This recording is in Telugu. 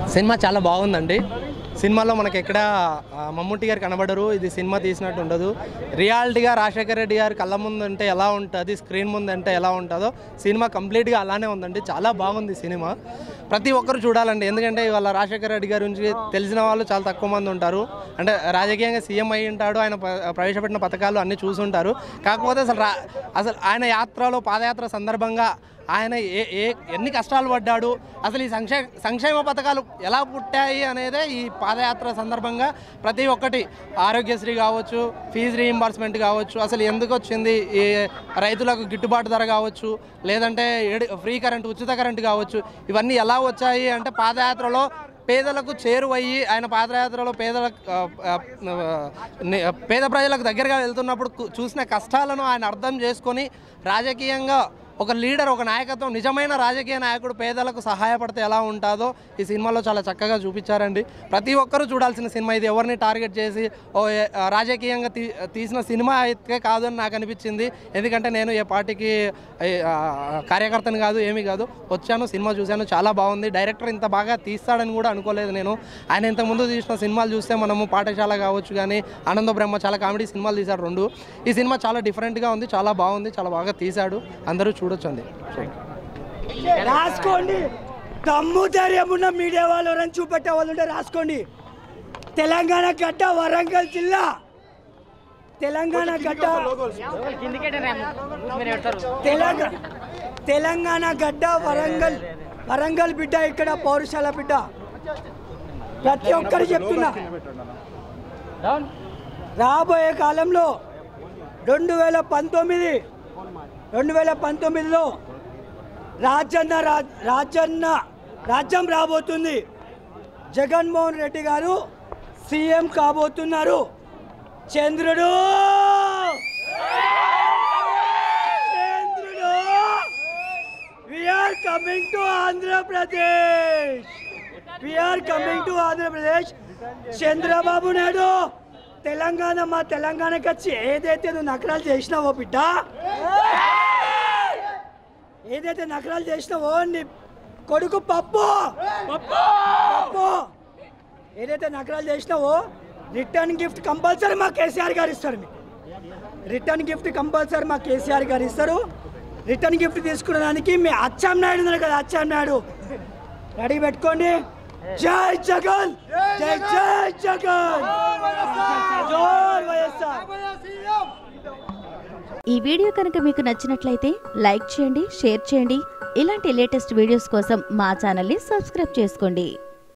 సినిమా చాలా బాగుందండి సినిమాలో మనకి ఎక్కడ ఆ, మమ్ముట్టి గారు కనబడరు ఇది సినిమా తీసినట్టు ఉండదు రియాలిటీగా రాజశేఖర రెడ్డి గారు కళ్ళ ముందు అంటే ఎలా ఉంటుంది స్క్రీన్ ముందు అంటే ఎలా ఉంటుందో సినిమా కంప్లీట్గా అలానే ఉందండి చాలా బాగుంది సినిమా ప్రతి ఒక్కరు చూడాలండి ఎందుకంటే ఇవాళ రాజశేఖర రెడ్డి గారి గురించి తెలిసిన వాళ్ళు చాలా తక్కువ మంది ఉంటారు అంటే రాజకీయంగా సీఎం అయి ఉంటాడు ఆయన ప- ప్రవేశపెట్టిన పథకాలు అన్నీ చూసుంటారు కాకపోతే అసలు రా అసలు ఆయన యాత్రలో పాదయాత్ర సందర్భంగా ఆయన ఏ ఏ ఎన్ని కష్టాలు పడ్డాడు అసలు ఈ సంక్షే సంక్షేమ పథకాలు ఎలా పుట్టాయి అనేదే ఈ పాదయాత్ర సందర్భంగా ప్రతి ఒక్కటి ఆరోగ్యశ్రీ కావచ్చు ఫీజు రీయింబర్స్మెంట్ కావచ్చు అసలు ఎందుకు వచ్చింది ఈ రైతులకు గిట్టుబాటు ధర కావచ్చు లేదంటే ఏడు- ఫ్రీ కరెంట్ ఉచిత కరెంట్ కావచ్చు ఇవన్నీ ఎలా వచ్చాయి అంటే పాదయాత్రలో పేదలకు చేరువయ్యి ఆయన పాదయాత్రలో పేదల ఆ, ఆ, ని- పేద ప్రజలకు దగ్గరగా వెళ్తున్నప్పుడు కు- చూసిన కష్టాలను ఆయన అర్థం చేసుకొని రాజకీయంగా ఒక లీడర్ ఒక నాయకత్వం నిజమైన రాజకీయ నాయకుడు పేదలకు సహాయపడితే ఎలా ఉంటుందో ఈ సినిమాలో చాలా చక్కగా చూపించారండి ప్రతి ఒక్కరూ చూడాల్సిన సినిమా ఇది ఎవరిని టార్గెట్ చేసి ఓ ఏ- ఆ, రాజకీయంగా తీ తీసిన సినిమా అయితే కాదు అని నాకు అనిపించింది ఎందుకంటే నేను ఏ పార్టీకి ఏ, ఆ, కార్యకర్తని కాదు ఏమీ కాదు వచ్చాను సినిమా చూశాను చాలా బాగుంది డైరెక్టర్ ఇంత బాగా తీస్తాడని కూడా అనుకోలేదు నేను ఆయన ఇంతకుముందు తీసిన సినిమాలు చూస్తే మనము పాఠశాల కావచ్చు కానీ ఆనంద బ్రహ్మ చాలా కామెడీ సినిమాలు తీశాడు రెండు ఈ సినిమా చాలా డిఫరెంట్గా ఉంది చాలా బాగుంది చాలా బాగా తీశాడు అందరూ చూడొచ్చండి రాసుకోండి దమ్ము ధైర్యం ఉన్న మీడియా వాళ్ళు ఎవరైనా చూపెట్టే వాళ్ళు ఉంటే రాసుకోండి తెలంగాణ గడ్డ వరంగల్ జిల్లా తెలంగాణ గడ్డ తెలంగాణ తెలంగాణ గడ్డ వరంగల్ వరంగల్ బిడ్డ ఇక్కడ పౌరుషాల బిడ్డ ప్రతి ఒక్కరు చెప్తున్నా రాబోయే కాలంలో రెండు వేల పంతొమ్మిది రెండు వేల పంతొమ్మిదిలో రాజన్న రా- రాజన్న రాజ్యం రాబోతుంది జగన్మోహన్ రెడ్డి గారు సీఎం కాబోతున్నారు చంద్రుడు చంద్రుడు we're coming to Andhra Pradesh we're coming to Andhra Pradesh Chandrababu Naidu Telangana మా తెలంగాణకి వచ్చి ఏదైతే నువ్వు నకరాలు చేసినావో బిడ్డ ఏదైతే నకరాలు చేసినావో నీ కొడుకు పప్పు పప్పు ఏదైతే నకరాలు చేసినావో రిటర్న్ గిఫ్ట్ కంపల్సరీ మా కేసీఆర్ గారు ఇస్తారు మీకు రిటర్న్ గిఫ్ట్ కంపల్సరీ మా కేసీఆర్ గారు ఇస్తారు రిటర్న్ గిఫ్ట్ తీసుకునేదానికి మీ అచ్చాం నాయుడు ఉన్నారు కదా అచ్చాం నాయుడు రెడీ పెట్టుకోండి జై జగన్ జై జై జగన్ జోర్ వైఎస్ఆర్ ఈ వీడియో కనుక మీకు నచ్చినట్లయితే లైక్ చేయండి షేర్ చేయండి ఇలాంటి లేటెస్ట్ వీడియోస్ కోసం మా ఛానల్ని సబ్స్క్రైబ్ చేసుకోండి